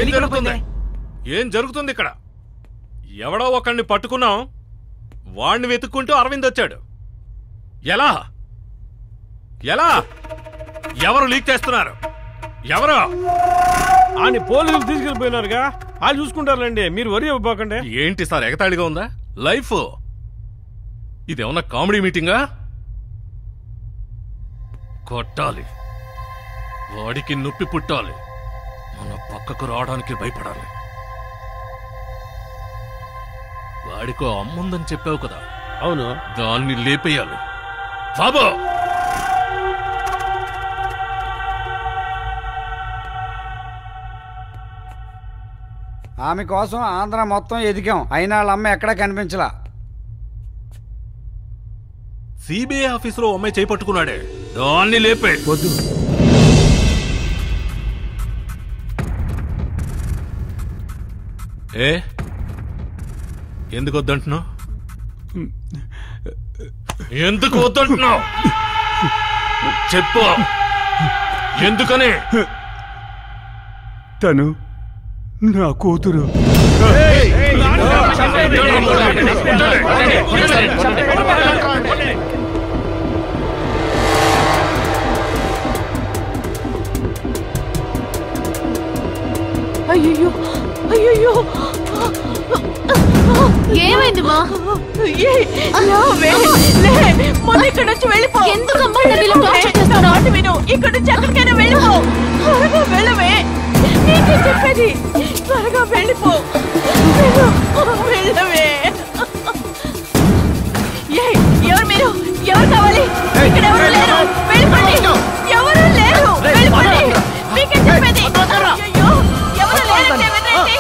ఏం తెలియకుండా జరుగుతుంది ఏం జరుగుతుంది ఇక్కడ ఎవడో ఒకడిని పట్టుకున్నాం వాణ్ణి వెతుక్కుంటూ అరవింద్ వచ్చాడు ఎలా ఎలా ఎవరు లీక్ చేస్తున్నారు ఎవరు ఆయన పోలీసులు తీసుకెళ్ళిపోయినారుగా వాళ్ళు చూసుకుంటారులేండి మీరు వరి ఇవ్వకండి ఏంటి సార్ ఎగతాళిగా ఉందా లైఫ్ ఇదేమన్నా కామెడీ మీటింగా కొట్టాలి వాడికి నొప్పి పుట్టాలి మన పక్కకు రావడానికి భయపడాలి వాడికో అమ్ముందని చెప్పావు కదా అవును దాన్ని లేపేయాలి బాబు ఆమె కోసం ఆంధ్ర మొత్తం ఎదిగాం అయినా వాళ్ళ అమ్మ ఎక్కడా కనిపించలా సిబిఐ ఆఫీసులో అమ్మాయి చేపట్టుకున్నాడే దాన్ని లేపే వద్దు ఏ ఎందుకు వద్దంటున్నావు ఎందుకు వద్దంటున్నావు చెప్పు ఎందుకని తను నా కూతురు అయ్యో అయ్యో ఏమైంది మా మొన్న ఇక్కడ నుంచి వెళ్ళిపో ఎందుకమ్మా నన్ను ఇలా torture చేస్తున్నావ్? నా మాట విను ఇక్కడ నుంచి ఎక్కడికైనా వెళ్ళిపో త్వరగా వెళ్ళవే నీకే చెప్పేది త్వరగా వెళ్ళిపో వెళ్ళు, వెళ్ళవే ఏయ్, ఎవరు మీరు ఎవరు కావాలి ఇక్కడ ఎవరు లేరు వెళ్ళిపోండి ఎవరు లేరు వెళ్ళిపోండి మీకే చెప్పేది అయ్యో ఎవరు లేరంటే వెళ్ళండి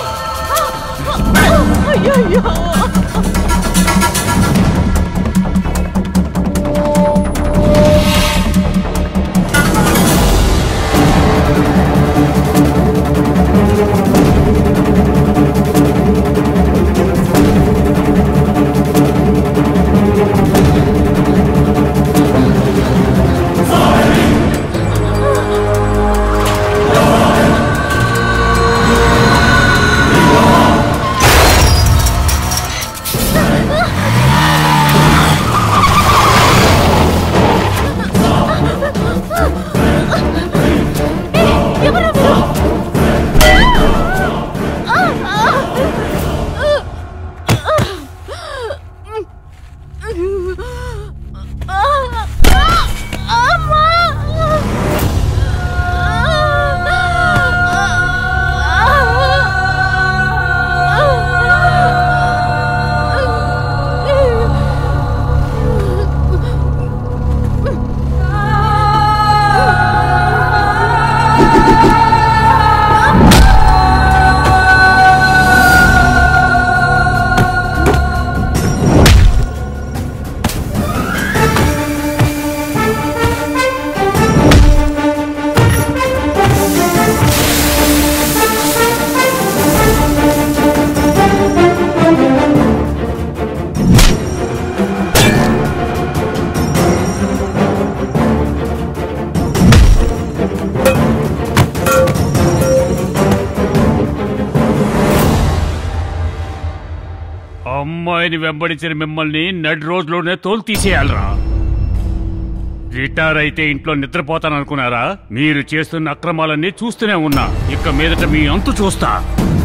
అయ్యో అమ్మాయిని వెంబడించిన మిమ్మల్ని నడి రోజులోనే తోలు తీసేయాలరా రిటైర్ అయితే ఇంట్లో నిద్రపోతాననుకున్నారా మీరు చేస్తున్న అక్రమాలన్నీ చూస్తూనే ఉన్నా ఇక మీదట మీ అంతు చూస్తా